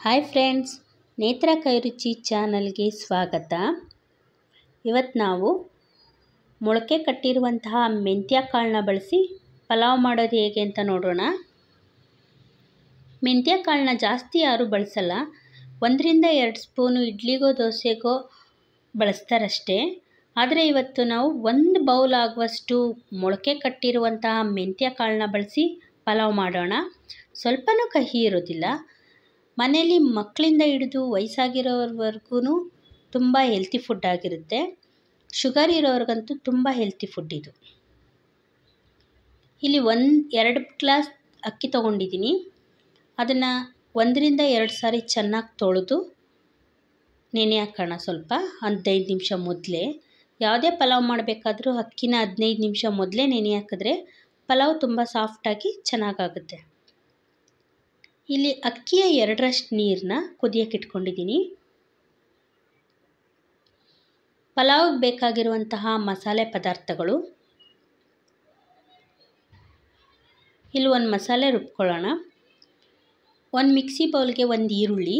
hi friends ನೇತ್ರ ಕೈರುಚಿ ಚಾನಲ್ಗೆ ಸ್ವಾಗತ ಇವತ್ತು ನಾವು ಮೊಳಕೆ ಕಟ್ಟಿರುವಂತಹ ಮೆಂತ್ಯ ಕಾಳನ್ನ ಬಳಸಿ ಪಲಾವ್ ಮಾಡೋದು ಹೇಗೆ ಅಂತ ನೋಡೋಣ ಮೆಂತ್ಯ ಕಾಳನ್ನ ಜಾಸ್ತಿ ಯಾರೂ ಬಳಸಲ್ಲ ಒಂದರಿಂದ ಎರಡು ಸ್ಪೂನು ಇಡ್ಲಿಗೋ ದೋಸೆಗೋ ಬಳಸ್ತಾರಷ್ಟೇ ಆದರೆ ಇವತ್ತು ನಾವು ಒಂದು ಬೌಲ್ ಆಗುವಷ್ಟು ಮೊಳಕೆ ಕಟ್ಟಿರುವಂತಹ ಮೆಂತ್ಯ ಕಾಳನ್ನ ಬಳಸಿ ಪಲಾವ್ ಮಾಡೋಣ ಸ್ವಲ್ಪನೂ ಕಹಿ ಇರೋದಿಲ್ಲ ಮನೇಲಿ ಮಕ್ಕಳಿಂದ ಹಿಡಿದು ವಯಸ್ಸಾಗಿರೋರ್ವರೆಗೂ ತುಂಬ ಹೆಲ್ತಿ ಫುಡ್ ಆಗಿರುತ್ತೆ ಶುಗರ್ ಇರೋರ್ಗಂತೂ ತುಂಬ ಹೆಲ್ತಿ ಫುಡ್ ಇದು ಇಲ್ಲಿ ಒಂದು ಎರಡು ಗ್ಲಾಸ್ ಅಕ್ಕಿ ತೊಗೊಂಡಿದ್ದೀನಿ ಅದನ್ನು ಒಂದರಿಂದ ಎರಡು ಸಾರಿ ಚೆನ್ನಾಗಿ ತೊಳೆದು ನೆನೆ ಹಾಕೋಣ ಸ್ವಲ್ಪ ಹದಿನೈದು ನಿಮಿಷ ಮೊದಲೇ ಯಾವುದೇ ಪಲಾವ್ ಮಾಡಬೇಕಾದ್ರೂ ಅಕ್ಕಿನ ಹದಿನೈದು ನಿಮಿಷ ಮೊದಲೇ ನೆನೆ ಹಾಕಿದ್ರೆ ಪಲಾವ್ ತುಂಬ ಸಾಫ್ಟಾಗಿ ಚೆನ್ನಾಗಾಗುತ್ತೆ ಇಲ್ಲಿ ಅಕ್ಕಿಯ ಎರಡರಷ್ಟು ನೀರನ್ನ ಕುದಿಯೋಕೆ ಇಟ್ಕೊಂಡಿದ್ದೀನಿ ಪಲಾವ್ಗೆ ಬೇಕಾಗಿರುವಂತಹ ಮಸಾಲೆ ಪದಾರ್ಥಗಳು ಇಲ್ಲಿ ಒಂದು ಮಸಾಲೆ ರುಬ್ಕೊಳ್ಳೋಣ ಒಂದು ಮಿಕ್ಸಿ ಬೌಲ್ಗೆ ಒಂದು ಈರುಳ್ಳಿ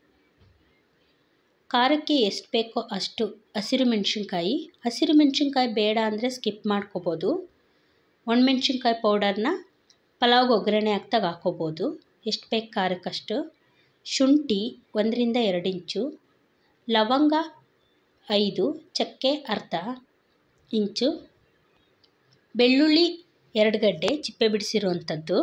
ಖಾರಕ್ಕೆ ಎಷ್ಟು ಬೇಕೋ ಅಷ್ಟು ಹಸಿರು ಮೆಣಸಿನ್ಕಾಯಿ ಹಸಿರು ಮೆಣಸಿನ್ಕಾಯಿ ಬೇಡ ಅಂದರೆ ಸ್ಕಿಪ್ ಮಾಡ್ಕೋಬೋದು ಒಣಮೆಣ್ಸಿನ್ಕಾಯಿ ಪೌಡರ್ನ ಪಲಾವ್ಗೆ ಒಗ್ಗರಣೆ ಹಾಕ್ದಾಗ ಹಾಕ್ಕೋಬೋದು ಎಷ್ಟು ಬೇಕು ಖಾರಕ್ಕಷ್ಟು ಶುಂಠಿ ಒಂದರಿಂದ ಎರಡು ಇಂಚು ಲವಂಗ ಐದು ಚಕ್ಕೆ ಅರ್ಧ ಇಂಚು ಬೆಳ್ಳುಳ್ಳಿ ಎರಡು ಗಡ್ಡೆ ಚಿಪ್ಪೆ ಬಿಡಿಸಿರುವಂಥದ್ದು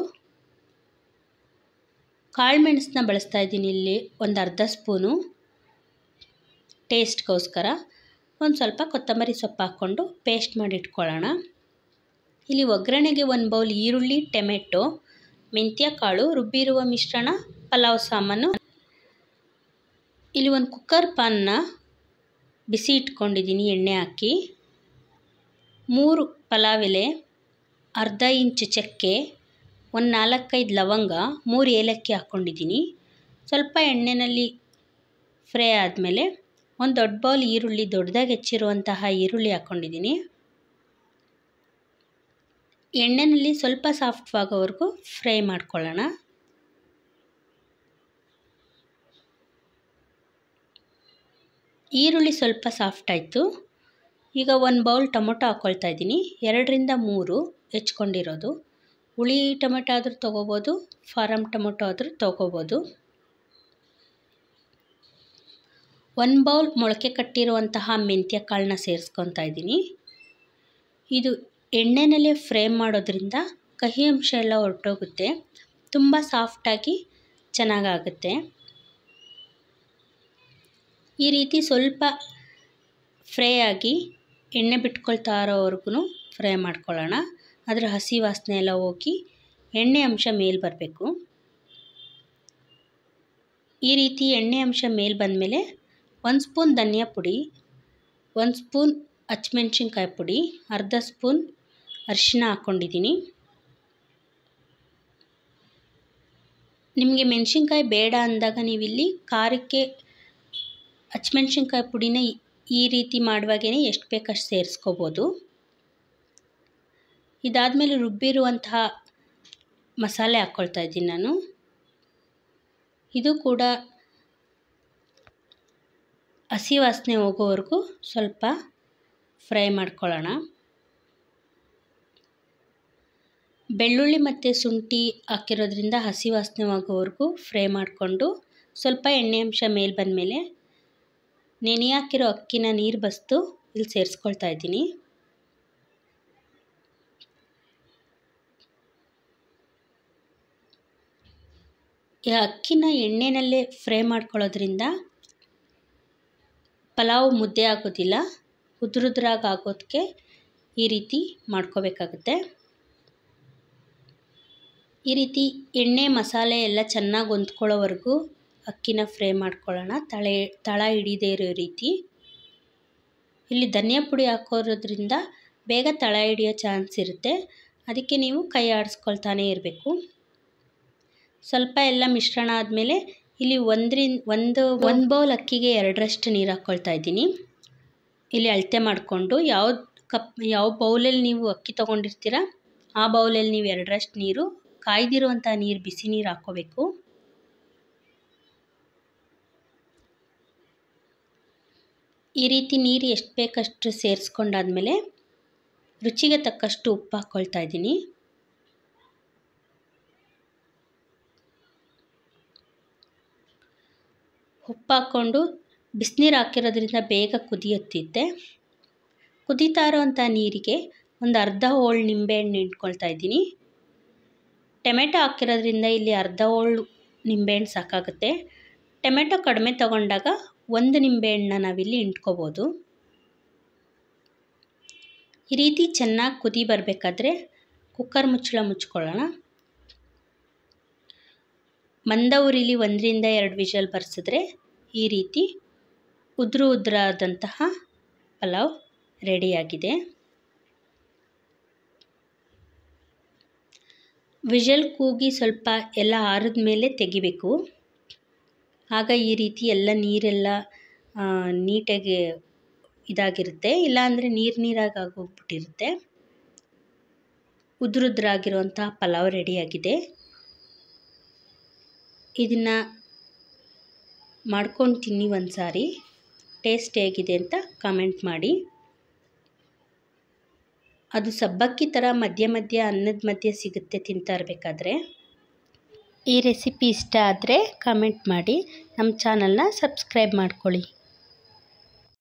ಕಾಳು ಮೆಣಸನ್ನ ಬಳಸ್ತಾ ಇದ್ದೀನಿ ಇಲ್ಲಿ ಒಂದು ಅರ್ಧ ಸ್ಪೂನು ಟೇಸ್ಟ್ಗೋಸ್ಕರ ಒಂದು ಸ್ವಲ್ಪ ಕೊತ್ತಂಬರಿ ಸೊಪ್ಪು ಹಾಕ್ಕೊಂಡು ಪೇಸ್ಟ್ ಮಾಡಿ ಇಟ್ಕೊಳ್ಳೋಣ ಇಲ್ಲಿ ಒಗ್ಗರಣೆಗೆ ಒಂದು ಬೌಲ್ ಈರುಳ್ಳಿ ಟೊಮೆಟೊ ಮೆಂತ್ಯ ಕಾಳು ರುಬ್ಬಿರುವ ಮಿಶ್ರಣ ಪಲಾವ್ ಸಾಮಾನು ಇಲ್ಲಿ ಒಂದು ಕುಕ್ಕರ್ ಪಾನ್ನ ಬಿಸಿ ಇಟ್ಕೊಂಡಿದ್ದೀನಿ ಎಣ್ಣೆ ಹಾಕಿ ಮೂರು ಪಲಾವ್ ಎಲೆ ಅರ್ಧ ಇಂಚು ಚಕ್ಕೆ ಒಂದು ನಾಲ್ಕೈದು ಲವಂಗ ಮೂರು ಏಲಕ್ಕಿ ಹಾಕ್ಕೊಂಡಿದ್ದೀನಿ ಸ್ವಲ್ಪ ಎಣ್ಣೆಯಲ್ಲಿ ಫ್ರೈ ಆದಮೇಲೆ ಒಂದು ದೊಡ್ಡ ಬೌಲ್ ಈರುಳ್ಳಿ ದೊಡ್ಡದಾಗಿ ಹೆಚ್ಚಿರುವಂತಹ ಈರುಳ್ಳಿ ಹಾಕ್ಕೊಂಡಿದ್ದೀನಿ ಎಣ್ಣೆಯಲ್ಲಿ ಸ್ವಲ್ಪ ಸಾಫ್ಟ್ ಆಗೋವರೆಗೂ ಫ್ರೈ ಮಾಡ್ಕೊಳ್ಳೋಣ ಈರುಳ್ಳಿ ಸ್ವಲ್ಪ ಸಾಫ್ಟ್ ಆಯಿತು ಈಗ ಒಂದು ಬೌಲ್ ಟೊಮೊಟೊ ಹಾಕ್ಕೊಳ್ತಾ ಇದ್ದೀನಿ ಎರಡರಿಂದ ಮೂರು ಹೆಚ್ಕೊಂಡಿರೋದು ಹುಳಿ ಟೊಮೆಟೊ ಆದರೂ ತೊಗೋಬೋದು ಫಾರಮ್ ಟೊಮೊಟೊ ಆದರೂ ತೊಗೋಬೋದು ಒಂದು ಬೌಲ್ ಮೊಳಕೆ ಕಟ್ಟಿರುವಂತಹ ಮೆಂತ್ಯ ಕಾಳನ್ನ ಸೇರಿಸ್ಕೊತಾ ಇದ್ದೀನಿ ಇದು ಎಣ್ಣೆನಲ್ಲೇ ಫ್ರೈ ಮಾಡೋದ್ರಿಂದ ಕಹಿ ಅಂಶ ಎಲ್ಲ ಹೊರಟೋಗುತ್ತೆ ತುಂಬ ಸಾಫ್ಟಾಗಿ ಚೆನ್ನಾಗಾಗುತ್ತೆ ಈ ರೀತಿ ಸ್ವಲ್ಪ ಫ್ರೈ ಆಗಿ ಎಣ್ಣೆ ಬಿಟ್ಕೊಳ್ತಾ ಇರೋವರೆಗೂ ಫ್ರೈ ಮಾಡ್ಕೊಳ್ಳೋಣ ಅದರ ಹಸಿ ವಾಸನೆ ಎಲ್ಲ ಹೋಗಿ ಎಣ್ಣೆ ಅಂಶ ಮೇಲೆ ಬರಬೇಕು ಈ ರೀತಿ ಎಣ್ಣೆ ಅಂಶ ಮೇಲೆ ಬಂದಮೇಲೆ ಒಂದು ಸ್ಪೂನ್ ಧನಿಯಾ ಪುಡಿ ಒಂದು ಸ್ಪೂನ್ ಹಚ್ಮೆಣ್ಸಿನ್ಕಾಯಿ ಪುಡಿ ಅರ್ಧ ಸ್ಪೂನ್ ಅರಿಶಿನ ಹಾಕ್ಕೊಂಡಿದ್ದೀನಿ ನಿಮಗೆ ಮೆಣಸಿನ್ಕಾಯಿ ಬೇಡ ಅಂದಾಗ ನೀವಿಲ್ಲಿ ಖಾರಕ್ಕೆ ಹಚ್ಮೆಣ್ಸಿನ್ಕಾಯಿ ಪುಡಿನ ಈ ರೀತಿ ಮಾಡುವಾಗೇ ಎಷ್ಟು ಬೇಕಷ್ಟು ಸೇರಿಸ್ಕೋಬೋದು ಇದಾದಮೇಲೆ ರುಬ್ಬಿರುವಂತಹ ಮಸಾಲೆ ಹಾಕ್ಕೊಳ್ತಾ ಇದ್ದೀನಿ ನಾನು ಇದು ಕೂಡ ಹಸಿ ವಾಸನೆ ಹೋಗೋವರೆಗೂ ಸ್ವಲ್ಪ ಫ್ರೈ ಮಾಡ್ಕೊಳ್ಳೋಣ ಬೆಳ್ಳುಳ್ಳಿ ಮತ್ತು ಶುಂಠಿ ಹಾಕಿರೋದ್ರಿಂದ ಹಸಿ ವಾಸನೆ ಆಗೋವರೆಗೂ ಫ್ರೈ ಮಾಡಿಕೊಂಡು ಸ್ವಲ್ಪ ಎಣ್ಣೆ ಅಂಶ ಮೇಲೆ ಬಂದಮೇಲೆ ನೆನೆ ಹಾಕಿರೋ ಅಕ್ಕಿನ ನೀರು ಬಸ್ತು ಇಲ್ಲಿ ಸೇರಿಸ್ಕೊಳ್ತಾ ಇದ್ದೀನಿ ಈ ಅಕ್ಕಿನ ಎಣ್ಣೆನಲ್ಲೇ ಫ್ರೈ ಮಾಡ್ಕೊಳ್ಳೋದ್ರಿಂದ ಪಲಾವ್ ಮುದ್ದೆ ಆಗೋದಿಲ್ಲ ಉದುರುದ್ರಾಗಿ ಆಗೋದಕ್ಕೆ ಈ ರೀತಿ ಮಾಡ್ಕೋಬೇಕಾಗುತ್ತೆ ಈ ರೀತಿ ಎಣ್ಣೆ ಮಸಾಲೆ ಎಲ್ಲ ಚೆನ್ನಾಗಿ ಹೊಂದ್ಕೊಳ್ಳೋವರೆಗೂ ಅಕ್ಕಿನ ಫ್ರೈ ಮಾಡ್ಕೊಳ್ಳೋಣ ತಳೆ ತಳ ಹಿಡಿದೇ ಇರೋ ರೀತಿ ಇಲ್ಲಿ ಧನಿಯಾ ಪುಡಿ ಹಾಕೋರೋದ್ರಿಂದ ಬೇಗ ತಳ ಹಿಡಿಯೋ ಚಾನ್ಸ್ ಇರುತ್ತೆ ಅದಕ್ಕೆ ನೀವು ಕೈ ಆಡಿಸ್ಕೊಳ್ತಾನೆ ಇರಬೇಕು ಸ್ವಲ್ಪ ಎಲ್ಲ ಮಿಶ್ರಣ ಆದಮೇಲೆ ಇಲ್ಲಿ ಒಂದರಿಂದ ಒಂದು ಒಂದು ಬೌಲ್ ಅಕ್ಕಿಗೆ ಎರಡರಷ್ಟು ನೀರು ಹಾಕ್ಕೊಳ್ತಾ ಇದ್ದೀನಿ ಇಲ್ಲಿ ಅಳತೆ ಮಾಡಿಕೊಂಡು ಯಾವ ಕಪ್ ಯಾವ ಬೌಲಲ್ಲಿ ನೀವು ಅಕ್ಕಿ ತೊಗೊಂಡಿರ್ತೀರ ಆ ಬೌಲಲ್ಲಿ ನೀವು ಎರಡರಷ್ಟು ನೀರು ಕಾಯ್ದಿರುವಂಥ ನೀರು ಬಿಸಿ ನೀರು ಹಾಕ್ಕೋಬೇಕು ಈ ರೀತಿ ನೀರು ಎಷ್ಟು ಬೇಕಷ್ಟು ಸೇರಿಸ್ಕೊಂಡಾದ್ಮೇಲೆ ರುಚಿಗೆ ತಕ್ಕಷ್ಟು ಉಪ್ಪು ಹಾಕ್ಕೊಳ್ತಾ ಇದ್ದೀನಿ ಉಪ್ಪು ಹಾಕ್ಕೊಂಡು ಬಿಸಿನೀರು ಹಾಕಿರೋದ್ರಿಂದ ಬೇಗ ಕುದಿಯುತ್ತಿತ್ತೆ ಕುದೀತಾ ಇರೋವಂಥ ನೀರಿಗೆ ಒಂದು ಅರ್ಧ ಹೋಳು ನಿಂಬೆಹಣ್ಣು ಇಟ್ಕೊಳ್ತಾ ಇದ್ದೀನಿ ಟೊಮೆಟೊ ಹಾಕಿರೋದ್ರಿಂದ ಇಲ್ಲಿ ಅರ್ಧ ಹೋಳು ನಿಂಬೆಹಣ್ಣು ಸಾಕಾಗುತ್ತೆ ಟೊಮೆಟೊ ಕಡಿಮೆ ತಗೊಂಡಾಗ ಒಂದು ನಿಂಬೆಹಣ್ಣನ್ನ ನಾವಿಲ್ಲಿ ಇಂಟ್ಕೋಬೋದು ಈ ರೀತಿ ಚೆನ್ನಾಗಿ ಕುದಿ ಬರಬೇಕಾದ್ರೆ ಕುಕ್ಕರ್ ಮುಚ್ಚಳ ಮುಚ್ಕೊಳ್ಳೋಣ ಮಂದ ಉರಿಲಿ ಒಂದರಿಂದ ಎರಡು ವಿಷಲ್ ಬರ್ಸಿದ್ರೆ ಈ ರೀತಿ ಉದುರು ಉದುರಾದಂತಹ ಪಲಾವ್ ರೆಡಿಯಾಗಿದೆ ವಿಷಲ್ ಕೂಗಿ ಸ್ವಲ್ಪ ಎಲ್ಲ ಆರಿದ ಮೇಲೆ ತೆಗಿಬೇಕು ಆಗ ಈ ರೀತಿ ಎಲ್ಲ ನೀರೆಲ್ಲ ನೀಟಾಗಿ ಇದಾಗಿರುತ್ತೆ ಇಲ್ಲಾಂದರೆ ನೀರು ನೀರಾಗಿ ಆಗೋಗ್ಬಿಟ್ಟಿರುತ್ತೆ ಉದುರುದ್ರಾಗಿರುವಂಥ ಪಲಾವ್ ರೆಡಿಯಾಗಿದೆ ಇದನ್ನು ಮಾಡ್ಕೊಂಡು ತಿನ್ನಿ ಒಂದು ಸಾರಿ ಟೇಸ್ಟ್ ಹೇಗಿದೆ ಅಂತ ಕಾಮೆಂಟ್ ಮಾಡಿ ಅದು ಸಬ್ಬಕ್ಕಿ ಥರ ಮಧ್ಯ ಮಧ್ಯ ಅನ್ನದ ಮಧ್ಯೆ ಸಿಗುತ್ತೆ ತಿಂತಾ ಇರಬೇಕಾದ್ರೆ ಈ ರೆಸಿಪಿ ಇಷ್ಟ ಆದರೆ ಕಾಮೆಂಟ್ ಮಾಡಿ ನಮ್ಮ ಚಾನಲ್ನ ಸಬ್ಸ್ಕ್ರೈಬ್ ಮಾಡ್ಕೊಳ್ಳಿ